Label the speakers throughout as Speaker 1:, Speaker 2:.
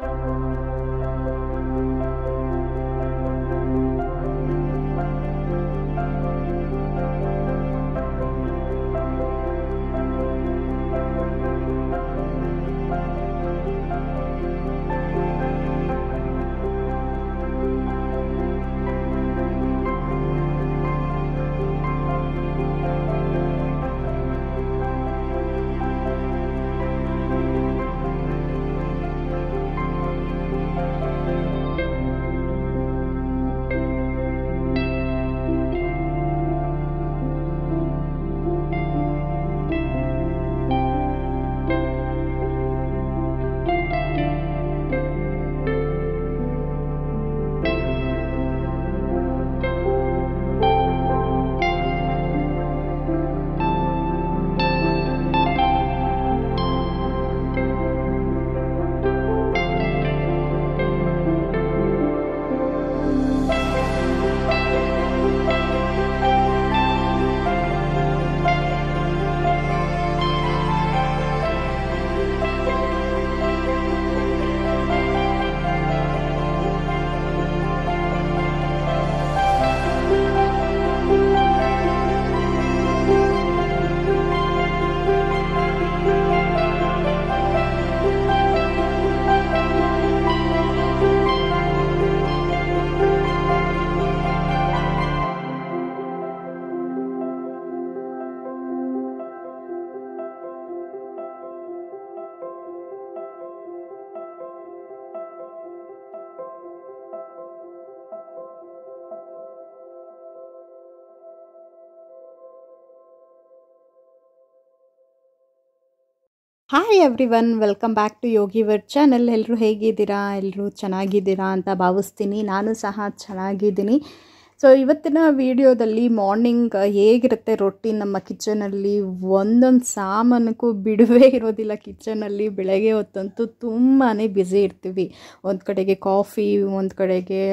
Speaker 1: hi everyone welcome back to Yogi world channel ಎಲ್ಲರೂ ಹೇಗಿದ್ದೀರಾ ಎಲ್ಲರೂ ಚೆನ್ನಾಗಿದ್ದೀರಾ ಅಂತ ಭಾವಿಸ್ತೀನಿ ನಾನು ಸಹ ಚೆನ್ನಾಗಿದ್ದೀನಿ ಸೊ ಇವತ್ತಿನ ವಿಡಿಯೋದಲ್ಲಿ ಮಾರ್ನಿಂಗ್ ಹೇಗಿರುತ್ತೆ ರೊಟ್ಟಿ ನಮ್ಮ ಕಿಚನಲ್ಲಿ ಒಂದೊಂದು ಸಾಮಾನಕ್ಕೂ ಬಿಡುವೇ ಇರೋದಿಲ್ಲ ಕಿಚನಲ್ಲಿ ಬೆಳಗ್ಗೆ ಹೊತ್ತಂತೂ ತುಂಬಾ ಬ್ಯುಸಿ ಇರ್ತೀವಿ ಒಂದು ಕಡೆಗೆ ಕಾಫಿ ಒಂದು ಕಡೆಗೆ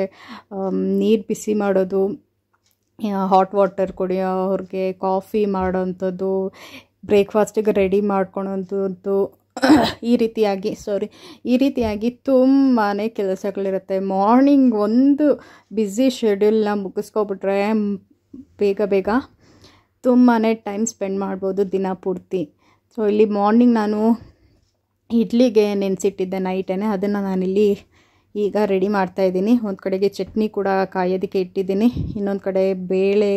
Speaker 1: ನೀರು ಬಿಸಿ ಮಾಡೋದು ಹಾಟ್ ವಾಟರ್ ಕುಡಿಯೋವ್ರಿಗೆ ಕಾಫಿ ಮಾಡೋವಂಥದ್ದು ಬ್ರೇಕ್ಫಾಸ್ಟಿಗೆ ರೆಡಿ ಮಾಡ್ಕೊಳೋಂಥದ್ದು ಈ ರೀತಿಯಾಗಿ ಸಾರಿ ಈ ರೀತಿಯಾಗಿ ತುಂಬಾ ಕೆಲಸಗಳಿರುತ್ತೆ ಮಾರ್ನಿಂಗ್ ಒಂದು ಬ್ಯುಸಿ ಶೆಡ್ಯೂಲ್ನ ಮುಗಿಸ್ಕೊಬಿಟ್ರೆ ಬೇಗ ಬೇಗ ತುಂಬಾ ಟೈಮ್ ಸ್ಪೆಂಡ್ ಮಾಡ್ಬೋದು ದಿನ ಪೂರ್ತಿ ಸೊ ಇಲ್ಲಿ ಮಾರ್ನಿಂಗ್ ನಾನು ಇಡ್ಲಿಗೆ ನೆನೆಸಿಟ್ಟಿದ್ದೆ ನೈಟೇ ಅದನ್ನು ನಾನಿಲ್ಲಿ ಈಗ ರೆಡಿ ಮಾಡ್ತಾಯಿದ್ದೀನಿ ಒಂದು ಕಡೆಗೆ ಚಟ್ನಿ ಕೂಡ ಕಾಯೋದಕ್ಕೆ ಇಟ್ಟಿದ್ದೀನಿ ಇನ್ನೊಂದು ಕಡೆ ಬೇಳೆ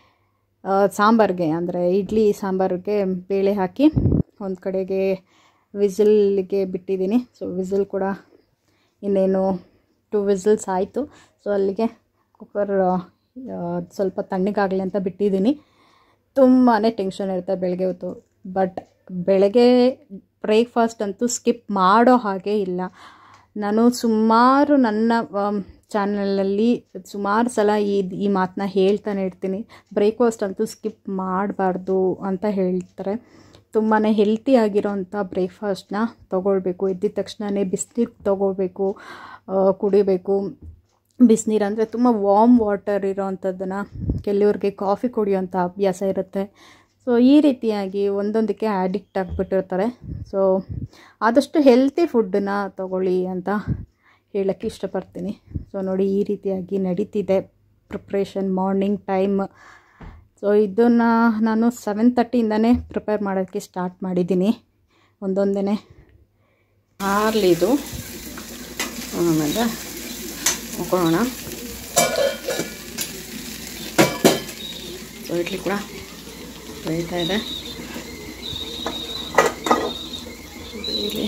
Speaker 1: ಸಾಂಬಾರಿಗೆ ಅಂದರೆ ಇಡ್ಲಿ ಸಾಂಬಾರಿಗೆ ಬೇಳೆ ಹಾಕಿ ಒಂದು ಕಡೆಗೆ ವಿಸಿಲ್ಗೆ ಬಿಟ್ಟಿದ್ದೀನಿ ಸೊ ವಿಸಿಲ್ ಕೂಡ ಇನ್ನೇನು ಟು ವಿಸಿಲ್ಸ್ ಆಯಿತು ಸೊ ಅಲ್ಲಿಗೆ ಕುಕ್ಕರ್ ಸ್ವಲ್ಪ ತಣ್ಣಗಾಗಲಿ ಅಂತ ಬಿಟ್ಟಿದ್ದೀನಿ ತುಂಬಾ ಟೆನ್ಷನ್ ಇರುತ್ತೆ ಬೆಳಗ್ಗೆ ಹೊತ್ತು ಬಟ್ ಬೆಳಗ್ಗೆ ಬ್ರೇಕ್ಫಾಸ್ಟ್ ಅಂತೂ ಸ್ಕಿಪ್ ಮಾಡೋ ಹಾಗೆ ಇಲ್ಲ ನಾನು ಸುಮಾರು ನನ್ನ ಚಾನಲಲ್ಲಿ ಸುಮಾರು ಸಲ ಈ ಈ ಮಾತನ್ನ ಹೇಳ್ತಾನೆ ಇರ್ತೀನಿ ಬ್ರೇಕ್ಫಾಸ್ಟ್ ಅಂತೂ ಸ್ಕಿಪ್ ಮಾಡಬಾರ್ದು ಅಂತ ಹೇಳ್ತಾರೆ ತುಂಬಾ ಹೆಲ್ತಿ ಆಗಿರೋಂಥ ಬ್ರೇಕ್ಫಾಸ್ಟ್ನ ತೊಗೊಳ್ಬೇಕು ಎದ್ದಿದ ತಕ್ಷಣವೇ ಬಿಸಿನೀರು ತೊಗೋಬೇಕು ಕುಡಿಬೇಕು ಬಿಸಿನೀರು ಅಂದರೆ ತುಂಬ ವಾಮ್ ವಾಟರ್ ಇರೋವಂಥದ್ದನ್ನು ಕೆಲವ್ರಿಗೆ ಕಾಫಿ ಕುಡಿಯೋಂಥ ಅಭ್ಯಾಸ ಇರುತ್ತೆ ಸೊ ಈ ರೀತಿಯಾಗಿ ಒಂದೊಂದಕ್ಕೆ ಅಡಿಕ್ಟ್ ಆಗಿಬಿಟ್ಟಿರ್ತಾರೆ ಸೊ ಆದಷ್ಟು ಹೆಲ್ತಿ ಫುಡ್ಡನ್ನ ತೊಗೊಳ್ಳಿ ಅಂತ ಹೇಳೋಕ್ಕೆ ಇಷ್ಟಪಡ್ತೀನಿ ಸೊ ನೋಡಿ ಈ ರೀತಿಯಾಗಿ ನಡೀತಿದೆ ಪ್ರಿಪ್ರೇಷನ್ ಮಾರ್ನಿಂಗ್ ಟೈಮ್ ಸೊ ಇದನ್ನು ನಾನು ಸೆವೆನ್ ತರ್ಟಿಯಿಂದನೇ ಪ್ರಿಪೇರ್ ಮಾಡೋಕ್ಕೆ ಸ್ಟಾರ್ಟ್ ಮಾಡಿದ್ದೀನಿ ಒಂದೊಂದೇ
Speaker 2: ಆರ್ಲಿದು ಆಮೇಲೆ ಹಾಕೊಳ್ಳೋಣ ಸೊ ಇಡ್ಲಿ ಕೂಡ ಬೇಯ್ತಾ ಇದೆ ಬೇಯಲಿ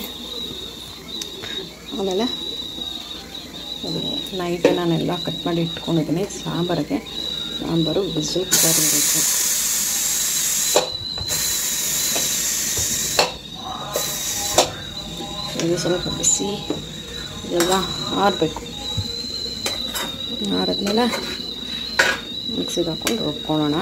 Speaker 2: ಆಮೇಲೆ ಅದು ನೈಟೇ ನಾನೆಲ್ಲ ಕಟ್ ಮಾಡಿ ಇಟ್ಕೊಂಡಿದ್ದೀನಿ ಸಾಂಬಾರಿಗೆ ಸಾಂಬಾರು ಬಿಸಿಲು ಕುಕ್ಕರ್ ಇರಬೇಕು ಇದು ಸ್ವಲ್ಪ ಬಿಸಿ ಇದೆಲ್ಲ ಆರಬೇಕು ಆರಿದ್ಮೇಲೆ ಮಿಕ್ಸಿಗೆ ಹಾಕ್ಕೊಂಡು ರುಬ್ಕೊಳ್ಳೋಣ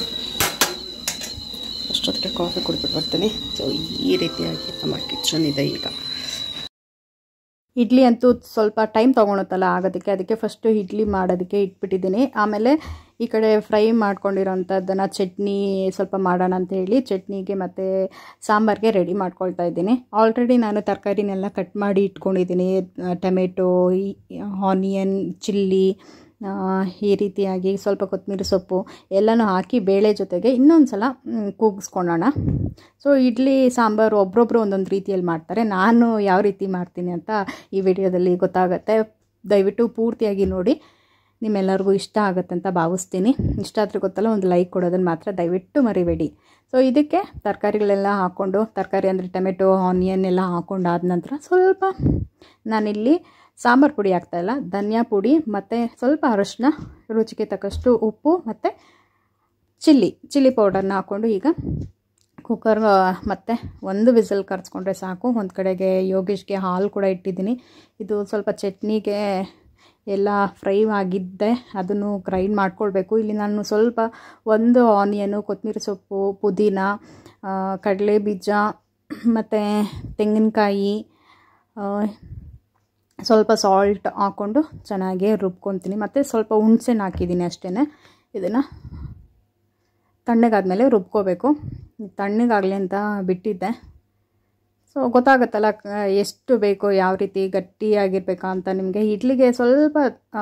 Speaker 2: ಅಷ್ಟೊತ್ತಿಗೆ ಕಾಫಿ ಕುಡಿಬಿಟ್ಟು ಬರ್ತೀನಿ ಸೊ ಈ ರೀತಿಯಾಗಿ ನಮ್ಮ ಕಿಚನ್ ಇದೆ ಈಗ
Speaker 1: ಇಡ್ಲಿ ಅಂತೂ ಸ್ವಲ್ಪ ಟೈಮ್ ತೊಗೊಳುತ್ತಲ್ಲ ಆಗೋದಕ್ಕೆ ಅದಕ್ಕೆ ಫಸ್ಟು ಇಡ್ಲಿ ಮಾಡೋದಕ್ಕೆ ಇಟ್ಬಿಟ್ಟಿದ್ದೀನಿ ಆಮೇಲೆ ಈ ಕಡೆ ಫ್ರೈ ಮಾಡ್ಕೊಂಡಿರೋಂಥದ್ದನ್ನು ಚಟ್ನಿ ಸ್ವಲ್ಪ ಮಾಡೋಣ ಅಂತ ಹೇಳಿ ಚಟ್ನಿಗೆ ಮತ್ತು ಸಾಂಬಾರಿಗೆ ರೆಡಿ ಮಾಡ್ಕೊಳ್ತಾ ಇದ್ದೀನಿ ಆಲ್ರೆಡಿ ನಾನು ತರಕಾರಿನೆಲ್ಲ ಕಟ್ ಮಾಡಿ ಇಟ್ಕೊಂಡಿದ್ದೀನಿ ಟೊಮೆಟೊ ಆನಿಯನ್ ಚಿಲ್ಲಿ ಆ, ಈ ರೀತಿಯಾಗಿ ಸ್ವಲ್ಪ ಕೊತ್ತಂಬರಿ ಸೊಪ್ಪು ಎಲ್ಲನೂ ಹಾಕಿ ಬೇಳೆ ಜೊತೆಗೆ ಇನ್ನೊಂದು ಸಲ ಮ್, ಕೂಗಿಸ್ಕೊಳ್ಳೋಣ ಸೊ ಇಡ್ಲಿ ಸಾಂಬಾರು ಒಬ್ರೊಬ್ರು ಒಂದೊಂದು ರೀತಿಯಲ್ಲಿ ಮಾಡ್ತಾರೆ ನಾನು ಯಾವ ರೀತಿ ಮಾಡ್ತೀನಿ ಅಂತ ಈ ವಿಡಿಯೋದಲ್ಲಿ ಗೊತ್ತಾಗುತ್ತೆ ದಯವಿಟ್ಟು ಪೂರ್ತಿಯಾಗಿ ನೋಡಿ ನಿಮ್ಮೆಲ್ಲರಿಗೂ ಇಷ್ಟ ಆಗುತ್ತೆ ಅಂತ ಭಾವಿಸ್ತೀನಿ ಇಷ್ಟ ಆದರೆ ಗೊತ್ತಲ್ಲ ಒಂದು ಲೈಕ್ ಕೊಡೋದನ್ನು ಮಾತ್ರ ದಯವಿಟ್ಟು ಮರಿಬೇಡಿ ಸೊ ಇದಕ್ಕೆ ತರಕಾರಿಗಳೆಲ್ಲ ಹಾಕ್ಕೊಂಡು ತರಕಾರಿ ಅಂದರೆ ಟೊಮೆಟೊ ಆನಿಯನ್ ಎಲ್ಲ ಹಾಕ್ಕೊಂಡು ಆದ ನಂತರ ಸ್ವಲ್ಪ ನಾನಿಲ್ಲಿ ಸಾಂಬಾರು ಪುಡಿ ಹಾಕ್ತಾಯಿಲ್ಲ ಧನಿಯಾ ಪುಡಿ ಮತ್ತು ಸ್ವಲ್ಪ ಅರಶಿನ ರುಚಿಗೆ ತಕ್ಕಷ್ಟು ಉಪ್ಪು ಮತ್ತು ಚಿಲ್ಲಿ ಚಿಲ್ಲಿ ಪೌಡರ್ನ ಹಾಕ್ಕೊಂಡು ಈಗ ಕುಕ್ಕರ್ ಮತ್ತು ಒಂದು ವಿಸಲ್ ಕರೆಸ್ಕೊಂಡ್ರೆ ಸಾಕು ಒಂದು ಕಡೆಗೆ ಯೋಗೇಶ್ಗೆ ಹಾಲು ಕೂಡ ಇಟ್ಟಿದ್ದೀನಿ ಇದು ಸ್ವಲ್ಪ ಚಟ್ನಿಗೆ ಎಲ್ಲ ಫ್ರೈ ಆಗಿದ್ದೆ ಅದನ್ನು ಗ್ರೈಂಡ್ ಮಾಡ್ಕೊಳ್ಬೇಕು ಇಲ್ಲಿ ನಾನು ಸ್ವಲ್ಪ ಒಂದು ಆನಿಯನು ಕೊತ್ತಂಬರಿ ಸೊಪ್ಪು ಪುದೀನ ಆ, ಕಡಲೆ ಬೀಜ ಮತ್ತು ತೆಂಗಿನಕಾಯಿ ಆ, ಸ್ವಲ್ಪ ಸಾಲ್ಟ್ ಹಾಕ್ಕೊಂಡು ಚೆನ್ನಾಗಿ ರುಬ್ಕೊತೀನಿ ಮತ್ತು ಸ್ವಲ್ಪ ಹುಣ್ಸೆನ ಹಾಕಿದ್ದೀನಿ ಅಷ್ಟೇ ಇದನ್ನು ತಣ್ಣಗಾದ್ಮೇಲೆ ರುಬ್ಕೋಬೇಕು ತಣ್ಣಗಾಗಲಿ ಅಂತ ಬಿಟ್ಟಿದ್ದೆ ಸೊ ಗೊತ್ತಾಗುತ್ತಲ್ಲ ಕ- ಎಷ್ಟು ಬೇಕು ಯಾವ ರೀತಿ ಗಟ್ಟಿಯಾಗಿರ್ಬೇಕಾ ಅಂತ ನಿಮಗೆ ಇಡ್ಲಿಗೆ ಸ್ವಲ್ಪ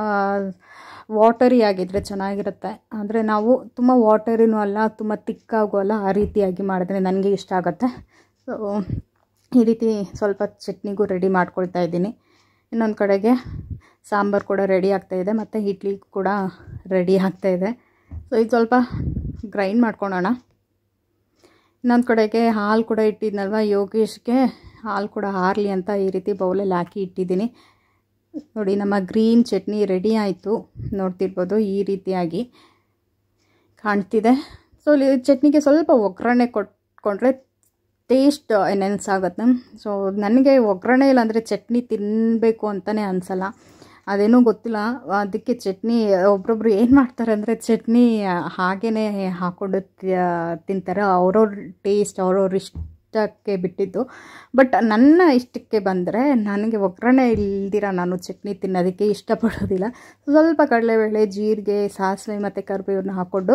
Speaker 1: ವಾಟರಿ ಆಗಿದ್ದರೆ ಚೆನ್ನಾಗಿರುತ್ತೆ ಆದರೆ ನಾವು ತುಂಬ ವಾಟರಿನೂ ಅಲ್ಲ ತುಂಬ ತಿಕ್ಕಾಗೂ ಅಲ್ಲ ಆ ರೀತಿಯಾಗಿ ಮಾಡಿದ್ರೆ ನನಗೆ ಇಷ್ಟ ಆಗುತ್ತೆ ಸೊ ಈ ರೀತಿ ಸ್ವಲ್ಪ ಚಟ್ನಿಗೂ ರೆಡಿ ಮಾಡ್ಕೊಳ್ತಾ ಇದ್ದೀನಿ ಇನ್ನೊಂದು ಕಡೆಗೆ ಸಾಂಬಾರು ಕೂಡ ರೆಡಿ ಆಗ್ತಾಯಿದೆ ಮತ್ತು ಇಡ್ಲಿ ಕೂಡ ರೆಡಿ ಆಗ್ತಾಯಿದೆ ಸೊ ಇದು ಸ್ವಲ್ಪ ಗ್ರೈಂಡ್ ಮಾಡ್ಕೊಳೋಣ ಇನ್ನೊಂದು ಕಡೆಗೆ ಹಾಲು ಕೂಡ ಇಟ್ಟಿದ್ನಲ್ವ ಯೋಗೇಶ್ಗೆ ಹಾಲು ಕೂಡ ಹಾರಲಿ ಅಂತ ಈ ರೀತಿ ಬೌಲಲ್ಲಿ ಹಾಕಿ ಇಟ್ಟಿದ್ದೀನಿ ನೋಡಿ ನಮ್ಮ ಗ್ರೀನ್ ಚಟ್ನಿ ರೆಡಿ ಆಯಿತು ನೋಡ್ತಿರ್ಬೋದು ಈ ರೀತಿಯಾಗಿ ಕಾಣ್ತಿದೆ ಸೊ ಇಲ್ಲಿ ಚಟ್ನಿಗೆ ಸ್ವಲ್ಪ ಒಗ್ಗರಣೆ ಕೊಟ್ಕೊಂಡ್ರೆ ಟೇಸ್ಟ್ ಎನ್ಹೆನ್ಸ್ ಆಗುತ್ತೆ ಸೊ ನನಗೆ ಒಗ್ಗರಣೆ ಇಲ್ಲ ಅಂದರೆ ಚಟ್ನಿ ತಿನ್ನಬೇಕು ಅಂತಲೇ ಅನಿಸಲ್ಲ ಅದೇನೋ ಗೊತ್ತಿಲ್ಲ ಅದಕ್ಕೆ ಚಟ್ನಿ ಒಬ್ರೊಬ್ರು ಏನು ಮಾಡ್ತಾರೆ ಅಂದರೆ ಚಟ್ನಿ ಹಾಗೇ ಹಾಕ್ಕೊಂಡು ತಿ- ತಿಂತಾರೆ ಅವ್ರವ್ರ ಟೇಸ್ಟ್ ಅವ್ರವ್ರ ಇಷ್ಟಕ್ಕೆ ಬಿಟ್ಟಿದ್ದು ಬಟ್ ನನ್ನ ಇಷ್ಟಕ್ಕೆ ಬಂದರೆ ನನಗೆ ಒಗ್ಗರಣೆ ಇಲ್ದಿರ ನಾನು ಚಟ್ನಿ ತಿನ್ನೋದಕ್ಕೆ ಇಷ್ಟಪಡೋದಿಲ್ಲ ಸ್ವಲ್ಪ ಕಡಲೆಬೇಳೆ ಜೀರಿಗೆ ಸಾಸಿವೆ ಮತ್ತು ಕರಿಬೇವನ್ನ ಹಾಕ್ಕೊಂಡು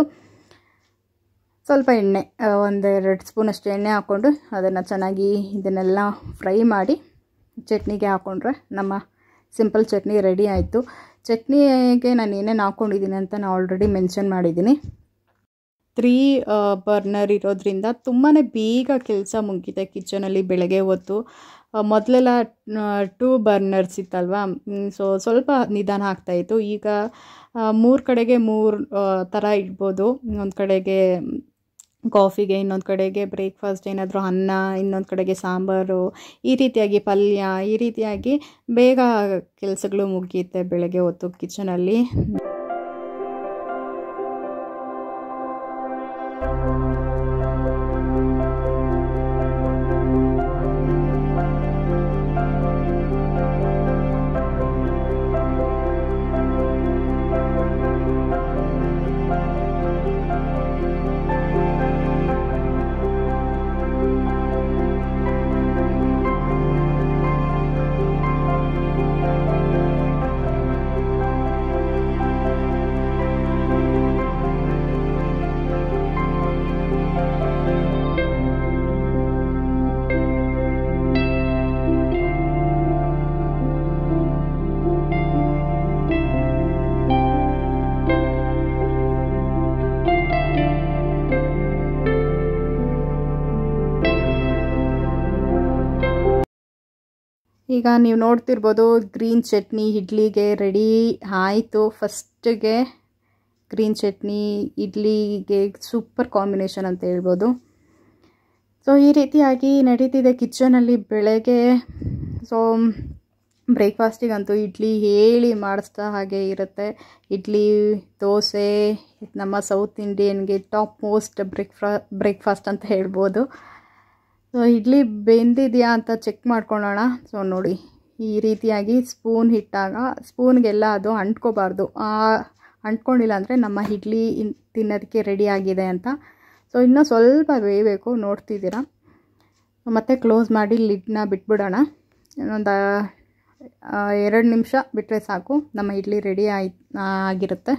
Speaker 1: ಸ್ವಲ್ಪ ಎಣ್ಣೆ ಆ, ಒಂದೆರಡು ಸ್ಪೂನಷ್ಟು ಎಣ್ಣೆ ಹಾಕ್ಕೊಂಡು ಅದನ್ನು ಚೆನ್ನಾಗಿ ಇದನ್ನೆಲ್ಲ ಫ್ರೈ ಮಾಡಿ ಚಟ್ನಿಗೆ ಹಾಕ್ಕೊಂಡ್ರೆ ನಮ್ಮ ಸಿಂಪಲ್ ಚಟ್ನಿ ರೆಡಿ ಆಯಿತು ಚಟ್ನಿಗೆ ನಾನು ಏನೇನು ಹಾಕ್ಕೊಂಡಿದ್ದೀನಿ ಅಂತ ನಾನು ಆಲ್ರೆಡಿ ಮೆನ್ಷನ್ ಮಾಡಿದ್ದೀನಿ ತ್ರೀ ಬರ್ನರ್ ಇರೋದ್ರಿಂದ ತುಂಬಾ ಬೇಗ ಕೆಲಸ ಮುಗಿದೆ ಕಿಚನಲ್ಲಿ ಬೆಳಗ್ಗೆ ಹೊತ್ತು ಆ, ಮೊದಲೆಲ್ಲ ಟೂ ಬರ್ನರ್ಸ್ ಇತ್ತಲ್ವಾ ಸೊ ಸ್ವಲ್ಪ ನಿಧಾನ ಆಗ್ತಾಯಿತ್ತು ಈಗ ಮೂರು ಕಡೆಗೆ ಮೂರು ಥರ ಇಡ್ಬೋದು ಒಂದು ಕಡೆಗೆ ಕಾಫಿಗೆ ಇನ್ನೊಂದು ಕಡೆಗೆ ಬ್ರೇಕ್ಫಾಸ್ಟ್ ಏನಾದರೂ ಅನ್ನ ಇನ್ನೊಂದು ಕಡೆಗೆ ಸಾಂಬಾರು ಈ ರೀತಿಯಾಗಿ ಪಲ್ಯ ಈ ರೀತಿಯಾಗಿ ಬೇಗ ಕೆಲಸಗಳು ಮುಗಿಯುತ್ತೆ ಬೆಳಗ್ಗೆ ಹೊತ್ತು ಕಿಚನಲ್ಲಿ ಈಗ ನೀವು ನೋಡ್ತಿರ್ಬೋದು ಗ್ರೀನ್ ಚಟ್ನಿ ಇಡ್ಲಿಗೆ ರೆಡಿ ಆಯಿತು ಫಸ್ಟಿಗೆ ಗ್ರೀನ್ ಚಟ್ನಿ ಇಡ್ಲಿಗೆ ಸೂಪರ್ ಕಾಂಬಿನೇಷನ್ ಅಂತ ಹೇಳ್ಬೋದು ಸೊ ಈ ರೀತಿಯಾಗಿ ನಡೀತಿದೆ ಕಿಚನಲ್ಲಿ ಬೆಳಗ್ಗೆ ಸೊ ಬ್ರೇಕ್ಫಾಸ್ಟಿಗಂತೂ ಇಡ್ಲಿ ಹೇಳಿ ಮಾಡಿಸ್ತಾ ಹಾಗೆ ಇರುತ್ತೆ ಇಡ್ಲಿ ದೋಸೆ ನಮ್ಮ ಸೌತ್ ಇಂಡಿಯನ್ಗೆ ಟಾಪ್ ಮೋಸ್ಟ್ ಬ್ರೇಕ್ಫಾ ಬ್ರೇಕ್ಫಾಸ್ಟ್ ಅಂತ ಹೇಳ್ಬೋದು ಸೊ ಇಡ್ಲಿ ಬೆಂದಿದೆಯಾ ಅಂತ ಚೆಕ್ ಮಾಡ್ಕೊಳ್ಳೋಣ ಸೊ ನೋಡಿ ಈ ರೀತಿಯಾಗಿ ಸ್ಪೂನ್ ಇಟ್ಟಾಗ ಸ್ಪೂನ್ಗೆಲ್ಲ ಅದು ಅಂಟ್ಕೋಬಾರ್ದು ಅಂಟ್ಕೊಂಡಿಲ್ಲ ಅಂದರೆ ನಮ್ಮ ಇಡ್ಲಿ ಇನ್- ತಿನ್ನೋದಕ್ಕೆ ರೆಡಿ ಆಗಿದೆ ಅಂತ ಸೊ ಇನ್ನೂ ಸ್ವಲ್ಪ ಬೇಯಬೇಕು ನೋಡ್ತಿದ್ದೀರಾ ಮತ್ತು ಕ್ಲೋಸ್ ಮಾಡಿ ಲಿಡ್ನ ಬಿಟ್ಬಿಡೋಣ ಇನ್ನೊಂದು ಎರಡು ನಿಮಿಷ ಬಿಟ್ಟರೆ ಸಾಕು ನಮ್ಮ ಇಡ್ಲಿ ರೆಡಿ ಆಯ್ ಆಗಿರುತ್ತೆ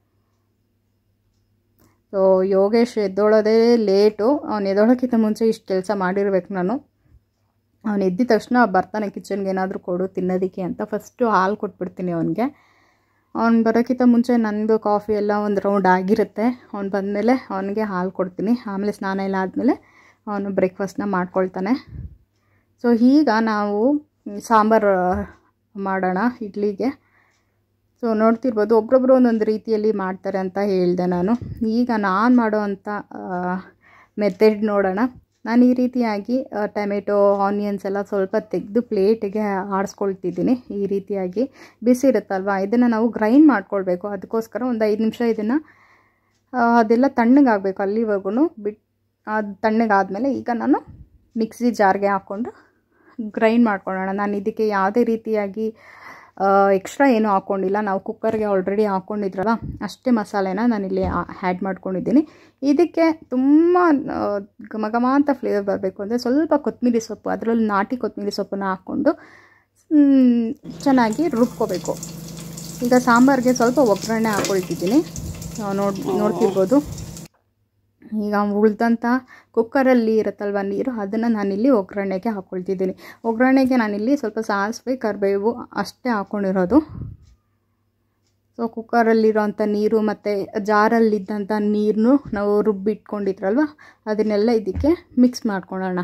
Speaker 1: ಸೊ ಯೋಗೇಶ್ ಎದ್ದೋಳೋದೇ ಲೇಟು ಅವ್ನು ಎದ್ದೋಳೋಕ್ಕಿಂತ ಮುಂಚೆ ಇಷ್ಟು ಕೆಲಸ ಮಾಡಿರ್ಬೇಕು ನಾನು ಅವ್ನು ಎದ್ದಿದ ತಕ್ಷಣ ಬರ್ತಾನೆ ಕಿಚನ್ಗೆ ಏನಾದರೂ ಕೊಡು ತಿನ್ನೋದಕ್ಕೆ ಅಂತ ಫಸ್ಟು ಹಾಲು ಕೊಟ್ಬಿಡ್ತೀನಿ ಅವನಿಗೆ ಅವ್ನು ಬರೋಕ್ಕಿಂತ ಮುಂಚೆ ನನಗೂ ಕಾಫಿ ಎಲ್ಲ ಒಂದು ರೌಂಡ್ ಆಗಿರುತ್ತೆ ಅವ್ನು ಬಂದಮೇಲೆ ಅವನಿಗೆ ಹಾಲು ಕೊಡ್ತೀನಿ ಆಮೇಲೆ ಸ್ನಾನ ಎಲ್ಲ ಆದಮೇಲೆ ಅವನು ಬ್ರೇಕ್ಫಾಸ್ಟ್ನ ಮಾಡ್ಕೊಳ್ತಾನೆ ಸೊ ಈಗ ನಾವು ಸಾಂಬಾರು ಮಾಡೋಣ ಇಡ್ಲಿಗೆ ಸೊ ನೋಡ್ತಿರ್ಬೋದು ಒಬ್ರೊಬ್ರು ಒಂದೊಂದು ರೀತಿಯಲ್ಲಿ ಮಾಡ್ತಾರೆ ಅಂತ ಹೇಳಿದೆ ನಾನು ಈಗ ನಾನು ಮಾಡೋ ಅಂಥ ಮೆಥಡ್ ನೋಡೋಣ ನಾನು ಈ ರೀತಿಯಾಗಿ ಟೊಮೆಟೊ ಆನಿಯನ್ಸ್ ಎಲ್ಲ ಸ್ವಲ್ಪ ತೆಗೆದು ಪ್ಲೇಟಿಗೆ ಆಡಿಸ್ಕೊಳ್ತಿದ್ದೀನಿ ಈ ರೀತಿಯಾಗಿ ಬಿಸಿ ಇರುತ್ತಲ್ವ ಇದನ್ನು ನಾವು ಗ್ರೈಂಡ್ ಮಾಡ್ಕೊಳ್ಬೇಕು ಅದಕ್ಕೋಸ್ಕರ ಒಂದು ಐದು ನಿಮಿಷ ಇದನ್ನು ಅದೆಲ್ಲ ತಣ್ಣಗಾಗಬೇಕು ಅಲ್ಲಿವರೆಗೂ ಬಿಟ್ಟು ಅದು ತಣ್ಣಗಾದಮೇಲೆ ಈಗ ನಾನು ಮಿಕ್ಸಿ ಜಾರ್ಗೆ ಹಾಕ್ಕೊಂಡು ಗ್ರೈಂಡ್ ಮಾಡ್ಕೊಳ್ಳೋಣ ನಾನು ಇದಕ್ಕೆ ಯಾವುದೇ ರೀತಿಯಾಗಿ ಎಕ್ಸ್ಟ್ರಾ ಏನೂ ಹಾಕ್ಕೊಂಡಿಲ್ಲ ನಾವು ಕುಕ್ಕರ್ಗೆ ಆಲ್ರೆಡಿ ಹಾಕ್ಕೊಂಡಿದ್ರಲ್ಲ ಅಷ್ಟೇ ಮಸಾಲೆನ ನಾನಿಲ್ಲಿ ಆ್ಯಡ್ ಮಾಡ್ಕೊಂಡಿದ್ದೀನಿ ಇದಕ್ಕೆ ತುಂಬ ಘಮ ಘಮ ಅಂತ ಫ್ಲೇವರ್ ಬರಬೇಕು ಅಂದರೆ ಸ್ವಲ್ಪ ಕೊತ್ತಂಬರಿ ಸೊಪ್ಪು ಅದರಲ್ಲಿ ನಾಟಿ ಕೊತ್ತಂಬರಿ ಸೊಪ್ಪನ್ನು ಹಾಕ್ಕೊಂಡು ಚೆನ್ನಾಗಿ ರುಬ್ಕೋಬೇಕು ಈಗ ಸಾಂಬಾರಿಗೆ ಸ್ವಲ್ಪ ಒಗ್ಗರಣೆ ಹಾಕ್ಕೊಳ್ತಿದ್ದೀನಿ ನೋಡ್ ನೋಡ್ತಿರ್ಬೋದು ಈಗ ಉಳಿದಂಥ ಕುಕ್ಕರಲ್ಲಿ ಇರುತ್ತಲ್ವ ನೀರು ಅದನ್ನು ನಾನಿಲ್ಲಿ ಒಗ್ಗರಣೆಗೆ ಹಾಕ್ಕೊಳ್ತಿದ್ದೀನಿ ಒಗ್ಗರಣೆಗೆ ನಾನಿಲ್ಲಿ ಸ್ವಲ್ಪ ಸಾಸಿವೆ ಕರಿಬೇವು ಅಷ್ಟೇ ಹಾಕ್ಕೊಂಡಿರೋದು ಸೊ ಕುಕ್ಕರಲ್ಲಿರೋಂಥ ನೀರು ಮತ್ತು ಜಾರಲ್ಲಿದ್ದಂಥ ನೀರನ್ನು ನಾವು ರುಬ್ಬಿಟ್ಕೊಂಡಿದ್ರಲ್ವ ಅದನ್ನೆಲ್ಲ ಇದಕ್ಕೆ ಮಿಕ್ಸ್ ಮಾಡ್ಕೊಳ್ಳೋಣ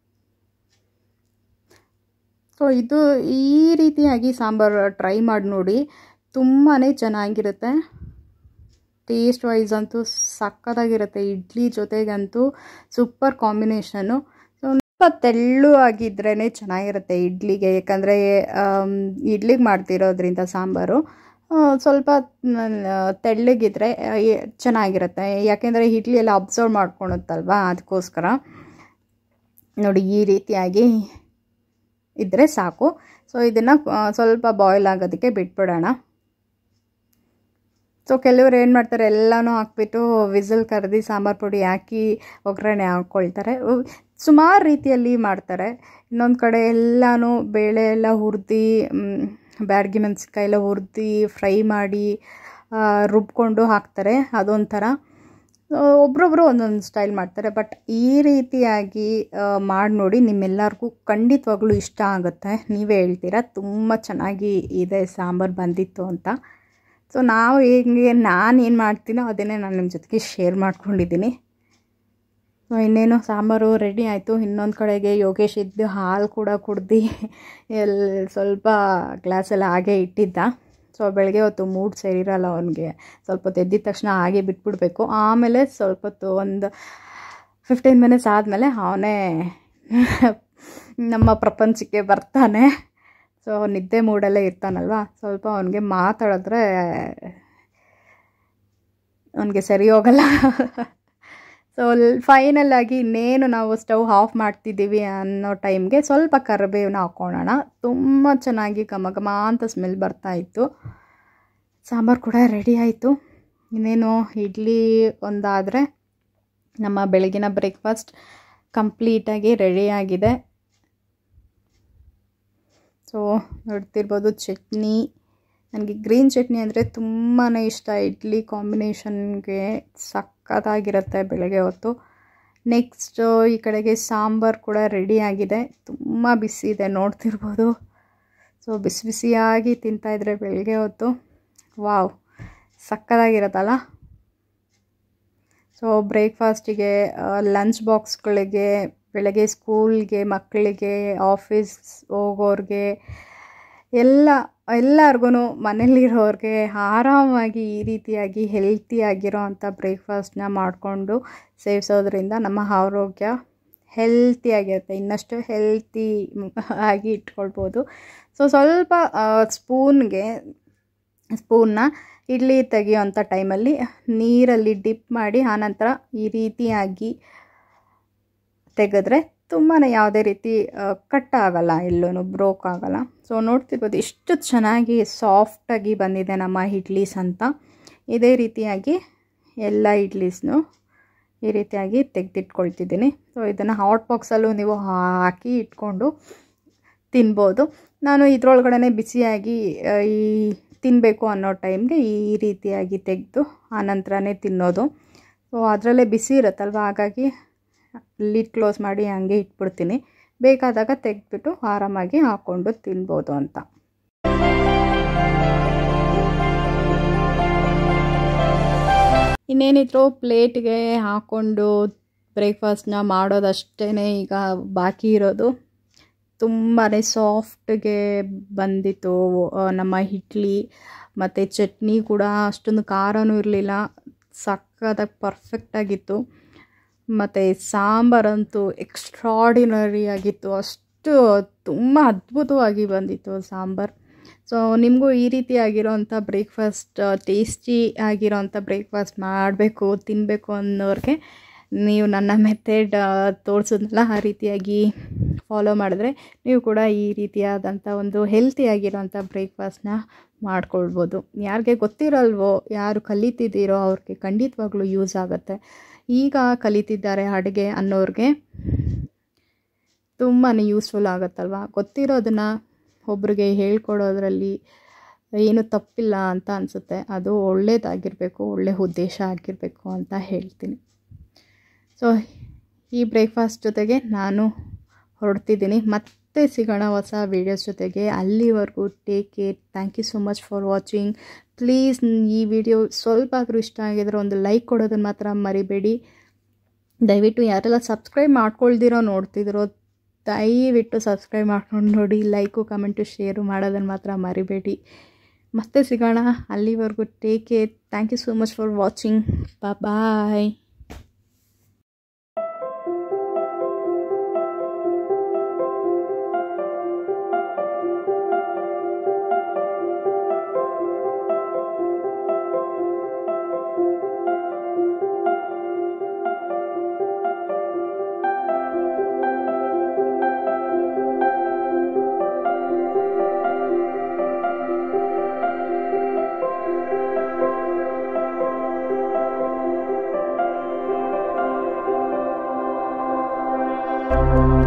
Speaker 1: ಸೊ ಇದು ಈ ರೀತಿಯಾಗಿ ಸಾಂಬಾರು ಟ್ರೈ ಮಾಡಿ ನೋಡಿ ತುಂಬಾ ಚೆನ್ನಾಗಿರುತ್ತೆ ಟೇಸ್ಟ್ ವೈಸ್ ಅಂತೂ ಸಕ್ಕತ್ತಾಗಿರುತ್ತೆ ಇಡ್ಲಿ ಜೊತೆಗಂತೂ ಸೂಪರ್ ಕಾಂಬಿನೇಷನ್ನು ಸ್ವಲ್ಪ ತೆಳ್ಳು ಆಗಿದ್ರೇ ಚೆನ್ನಾಗಿರುತ್ತೆ ಇಡ್ಲಿಗೆ ಯಾಕಂದರೆ ಇಡ್ಲಿಗೆ ಮಾಡ್ತಿರೋದ್ರಿಂದ ಸಾಂಬಾರು ಸ್ವಲ್ಪ ತೆಳ್ಳಗಿದ್ರೆ ಚೆನ್ನಾಗಿರುತ್ತೆ ಯಾಕೆಂದರೆ ಇಡ್ಲಿ ಎಲ್ಲ ಅಬ್ಸರ್ವ್ ಮಾಡ್ಕೊಳುತ್ತಲ್ವ ಅದಕ್ಕೋಸ್ಕರ ನೋಡಿ ಈ ರೀತಿಯಾಗಿ ಇದ್ದರೆ ಸಾಕು ಸೊ ಇದನ್ನು ಸ್ವಲ್ಪ ಬಾಯ್ಲ್ ಆಗೋದಕ್ಕೆ ಬಿಟ್ಬಿಡೋಣ ಸೊ ಕೆಲವರು ಏನು ಮಾಡ್ತಾರೆ ಎಲ್ಲನೂ ಹಾಕ್ಬಿಟ್ಟು ವಿಸಲ್ ಕರೆದಿ ಸಾಂಬಾರು ಪುಡಿ ಹಾಕಿ ಒಗ್ಗರಣೆ ಹಾಕ್ಕೊಳ್ತಾರೆ ಸುಮಾರು ರೀತಿಯಲ್ಲಿ ಮಾಡ್ತಾರೆ ಇನ್ನೊಂದು ಕಡೆ ಎಲ್ಲನೂ ಬೇಳೆ ಎಲ್ಲ ಹುರಿದು ಬ್ಯಾಡಗಿ ಮೆಣಸಿನ್ಕಾಯಿ ಎಲ್ಲ ಹುರಿದು ಫ್ರೈ ಮಾಡಿ ರುಬ್ಕೊಂಡು ಹಾಕ್ತಾರೆ ಅದೊಂಥರ ಒಬ್ರೊಬ್ರು ಒಂದೊಂದು ಸ್ಟೈಲ್ ಮಾಡ್ತಾರೆ ಬಟ್ ಈ ರೀತಿಯಾಗಿ ಮಾಡಿ ನೋಡಿ ನಿಮ್ಮೆಲ್ಲರಿಗೂ ಖಂಡಿತವಾಗ್ಲೂ ಇಷ್ಟ ಆಗುತ್ತೆ ನೀವೇ ಹೇಳ್ತೀರಾ ತುಂಬ ಚೆನ್ನಾಗಿ ಇದೆ ಸಾಂಬಾರು ಬಂದಿತ್ತು ಅಂತ ಸೊ ನಾವು ಹೇಗೆ ನಾನು ಏನು ಮಾಡ್ತೀನೋ ಅದನ್ನೇ ನಾನು ನಿಮ್ಮ ಜೊತೆಗೆ ಶೇರ್ ಮಾಡ್ಕೊಂಡಿದ್ದೀನಿ ಸೊ ಇನ್ನೇನು ಸಾಂಬಾರು ರೆಡಿ ಆಯಿತು ಇನ್ನೊಂದು ಕಡೆಗೆ ಯೋಗೇಶ್ ಇದ್ದು ಹಾಲು ಕೂಡ ಕುಡ್ದು ಎಲ್ಲಿ ಸ್ವಲ್ಪ ಗ್ಲಾಸೆಲ್ಲ ಹಾಗೆ ಇಟ್ಟಿದ್ದ ಸೊ ಬೆಳಗ್ಗೆ ಹೊತ್ತು ಮೂಡ್ ಸೇರಿರಲ್ಲ ಅವನಿಗೆ ಸ್ವಲ್ಪ ಹೊತ್ತು ಎದ್ದಿದ ತಕ್ಷಣ ಹಾಗೆ ಬಿಟ್ಬಿಡ್ಬೇಕು ಆಮೇಲೆ ಸ್ವಲ್ಪ ಹೊತ್ತು ಒಂದು ಫಿಫ್ಟೀನ್ ಮಿನಿಟ್ಸ್ ಆದಮೇಲೆ ಅವನೇ ನಮ್ಮ ಪ್ರಪಂಚಕ್ಕೆ ಬರ್ತಾನೆ ಸೊ ನಿದ್ದೆ ಮೂಡಲ್ಲೇ ಇರ್ತಾನಲ್ವ ಸ್ವಲ್ಪ ಅವನಿಗೆ ಮಾತಾಡಿದ್ರೆ ಅವನಿಗೆ ಸರಿ ಹೋಗಲ್ಲ ಸೊ ಫೈನಲ್ ಆಗಿ ಇನ್ನೇನು ನಾವು ಸ್ಟವ್ ಆಫ್ ಮಾಡ್ತಿದ್ದೀವಿ ಅನ್ನೋ ಟೈಮ್ಗೆ ಸ್ವಲ್ಪ ಕರಿಬೇವನ್ನ ಹಾಕ್ಕೊಳ್ಳೋಣ ತುಂಬ ಚೆನ್ನಾಗಿ ಘಮ ಘಮ ಅಂತ ಸ್ಮೆಲ್ ಬರ್ತಾ ಇತ್ತು ಸಾಂಬಾರು ಕೂಡ ರೆಡಿ ಆಯಿತು ಇನ್ನೇನು ಇಡ್ಲಿ ಒಂದಾದರೆ ನಮ್ಮ ಬೆಳಗಿನ ಬ್ರೇಕ್ಫಾಸ್ಟ್ ಕಂಪ್ಲೀಟಾಗಿ ರೆಡಿಯಾಗಿದೆ ಸೊ ನೋಡ್ತಿರ್ಬೋದು ಚಟ್ನಿ ನನಗೆ ಗ್ರೀನ್ ಚಟ್ನಿ ಅಂದರೆ ತುಂಬಾ ಇಷ್ಟ ಇಡ್ಲಿ ಕಾಂಬಿನೇಷನ್ಗೆ ಸಕ್ಕತ್ತಾಗಿರುತ್ತೆ ಬೆಳಗ್ಗೆ ಹೊತ್ತು ನೆಕ್ಸ್ಟು ಈ ಕಡೆಗೆ ಸಾಂಬಾರು ಕೂಡ ರೆಡಿಯಾಗಿದೆ ತುಂಬ ಬಿಸಿ ಇದೆ ನೋಡ್ತಿರ್ಬೋದು ಸೊ ಬಿಸಿ ಬಿಸಿಯಾಗಿ ತಿಂತಾಯಿದ್ರೆ ಬೆಳಗ್ಗೆ ಹೊತ್ತು ವಾವ್ ಸಕ್ಕತ್ತಾಗಿರುತ್ತಲ್ಲ ಸೊ ಬ್ರೇಕ್ಫಾಸ್ಟಿಗೆ ಲಂಚ್ ಬಾಕ್ಸ್ಗಳಿಗೆ ಬೆಳಗ್ಗೆ ಸ್ಕೂಲ್ಗೆ ಮಕ್ಕಳಿಗೆ ಆಫೀಸ್ ಹೋಗೋರಿಗೆ ಎಲ್ಲ ಎಲ್ಲರಿಗೂ ಮನೇಲಿರೋರಿಗೆ ಆರಾಮಾಗಿ ಈ ರೀತಿಯಾಗಿ ಹೆಲ್ತಿಯಾಗಿರೋ ಅಂಥ ಬ್ರೇಕ್ಫಾಸ್ಟ್ನ ಮಾಡಿಕೊಂಡು ಸೇವಿಸೋದ್ರಿಂದ ನಮ್ಮ ಆರೋಗ್ಯ ಹೆಲ್ತಿಯಾಗಿರುತ್ತೆ ಇನ್ನಷ್ಟು ಹೆಲ್ತಿ ಆಗಿ ಇಟ್ಕೊಳ್ಬೋದು ಸೊ ಸ್ವಲ್ಪ ಸ್ಪೂನ್ಗೆ ಸ್ಪೂನ್ನ ಇಡ್ಲಿ ತೆಗಿಯೋಂಥ ಟೈಮಲ್ಲಿ ನೀರಲ್ಲಿ ಡಿಪ್ ಮಾಡಿ ಆನಂತರ ಈ ರೀತಿಯಾಗಿ ತೆಗೆದ್ರೆ ತುಂಬಾ ಯಾವುದೇ ರೀತಿ ಕಟ್ ಆಗಲ್ಲ ಎಲ್ಲೂ ಬ್ರೋಕ್ ಆಗಲ್ಲ ಸೊ ನೋಡ್ತಿರ್ಬೋದು ಎಷ್ಟು ಚೆನ್ನಾಗಿ ಸಾಫ್ಟಾಗಿ ಬಂದಿದೆ ನಮ್ಮ ಇಡ್ಲೀಸ್ ಅಂತ ಇದೇ ರೀತಿಯಾಗಿ ಎಲ್ಲ ಇಡ್ಲೀಸ್ನು ಈ ರೀತಿಯಾಗಿ ತೆಗೆದಿಟ್ಕೊಳ್ತಿದ್ದೀನಿ ಸೊ ಇದನ್ನು ಹಾಟ್ ಬಾಕ್ಸಲ್ಲೂ ನೀವು ಹಾಕಿ ಇಟ್ಕೊಂಡು ತಿನ್ಬೋದು ನಾನು ಇದ್ರೊಳಗಡೆ ಬಿಸಿಯಾಗಿ ಆ, ಈ ತಿನ್ನಬೇಕು ಅನ್ನೋ ಟೈಮ್ಗೆ ಈ ರೀತಿಯಾಗಿ ತೆಗೆದು ಆನಂತರನೇ ತಿನ್ನೋದು ಸೊ ಅದರಲ್ಲೇ ಬಿಸಿ ಇರುತ್ತಲ್ವ ಹಾಗಾಗಿ ಲಿಡ್ ಕ್ಲೋಸ್ ಮಾಡಿ ಹಂಗೆ ಇಟ್ಬಿಡ್ತೀನಿ ಬೇಕಾದಾಗ ತೆಗೆದ್ಬಿಟ್ಟು ಆರಾಮಾಗಿ ಹಾಕ್ಕೊಂಡು ತಿನ್ಬೋದು ಅಂತ ಇನ್ನೇನಿದ್ರು ಪ್ಲೇಟ್ಗೆ ಹಾಕ್ಕೊಂಡು ಬ್ರೇಕ್ಫಾಸ್ಟ್ನ ಮಾಡೋದಷ್ಟೇ ಈಗ ಬಾಕಿ ಇರೋದು ತುಂಬಾ ಸಾಫ್ಟ್ಗೆ ಬಂದಿತ್ತು ಆ, ನಮ್ಮ ಇಡ್ಲಿ ಮತ್ತು ಚಟ್ನಿ ಕೂಡ ಅಷ್ಟೊಂದು ಖಾರನೂ ಇರಲಿಲ್ಲ ಸಕ್ಕತ್ತಾಗಿ ಪರ್ಫೆಕ್ಟಾಗಿತ್ತು ಮತ್ತು ಸಾಂಬಾರಂತೂ ಎಕ್ಸ್ಟ್ರಾಡಿನರಿ ಆಗಿತ್ತು ಅಷ್ಟು ತುಂಬ ಅದ್ಭುತವಾಗಿ ಬಂದಿತ್ತು ಸಾಂಬಾರು ಸೊ ನಿಮಗೂ ಈ ರೀತಿ ಆಗಿರೋಂಥ ಬ್ರೇಕ್ಫಾಸ್ಟ್ ಟೇಸ್ಟಿ ಆಗಿರೋಂಥ ಬ್ರೇಕ್ಫಾಸ್ಟ್ ಮಾಡಬೇಕು ತಿನ್ನಬೇಕು ಅನ್ನೋರಿಗೆ ನೀವು ನನ್ನ ಮೆಥಡ್ ತೋರಿಸಿದ್ನಲ್ಲ ಆ ರೀತಿಯಾಗಿ ಫಾಲೋ ಮಾಡಿದ್ರೆ ನೀವು ಕೂಡ ಈ ರೀತಿಯಾದಂಥ ಒಂದು ಹೆಲ್ತಿ ಆಗಿರೋಂಥ ಬ್ರೇಕ್ಫಾಸ್ಟ್ನ ಮಾಡ್ಕೊಳ್ಬೋದು ಯಾರಿಗೆ ಗೊತ್ತಿರಲ್ವೋ ಯಾರು ಕಲಿತಿದ್ದೀರೋ ಅವ್ರಿಗೆ ಖಂಡಿತವಾಗ್ಲೂ ಯೂಸ್ ಆಗುತ್ತೆ ಈಗ ಕಲಿತಿದ್ದಾರೆ ಅಡುಗೆ ಅನ್ನೋರಿಗೆ ತುಂಬಾ ಯೂಸ್ಫುಲ್ ಆಗುತ್ತಲ್ವ ಗೊತ್ತಿರೋದನ್ನ ಒಬ್ರಿಗೆ ಹೇಳ್ಕೊಡೋದ್ರಲ್ಲಿ ಏನು ತಪ್ಪಿಲ್ಲ ಅಂತ ಅನಿಸುತ್ತೆ ಅದು ಒಳ್ಳೇದಾಗಿರಬೇಕು ಒಳ್ಳೆ ಉದ್ದೇಶ ಆಗಿರಬೇಕು ಅಂತ ಹೇಳ್ತೀನಿ ಸೊ ಈ ಬ್ರೇಕ್ಫಾಸ್ಟ್ ಜೊತೆಗೆ ನಾನು ಹೊರಡ್ತಿದ್ದೀನಿ ಮತ್ತೆ ಸಿಗೋಣ ಹೊಸ ವೀಡಿಯೋಸ್ ಜೊತೆಗೆ ಅಲ್ಲಿವರೆಗೂ take care thank you so much for watching please ಈ ವಿಡಿಯೋ ಸ್ವಲ್ಪ ಆದರೂ ಇಷ್ಟ ಆಗಿದ್ರೆ ಒಂದು ಲೈಕ್ ಕೊಡೋದನ್ನು ಮಾತ್ರ ಮರಿಬೇಡಿ ದಯವಿಟ್ಟು ಯಾರೆಲ್ಲ ಸಬ್ಸ್ಕ್ರೈಬ್ ಮಾಡ್ಕೊಳ್ದಿರೋ ನೋಡ್ತಿದ್ದೀರೋ ದಯವಿಟ್ಟು ಸಬ್ಸ್ಕ್ರೈಬ್ ಮಾಡ್ಕೊಂಡು ನೋಡಿ ಲೈಕು ಕಮೆಂಟು ಶೇರು ಮಾಡೋದನ್ನು ಮಾತ್ರ ಮರಿಬೇಡಿ ಮತ್ತೆ ಸಿಗೋಣ ಅಲ್ಲಿವರೆಗೂ take care thank you so much for watching bye
Speaker 3: thank you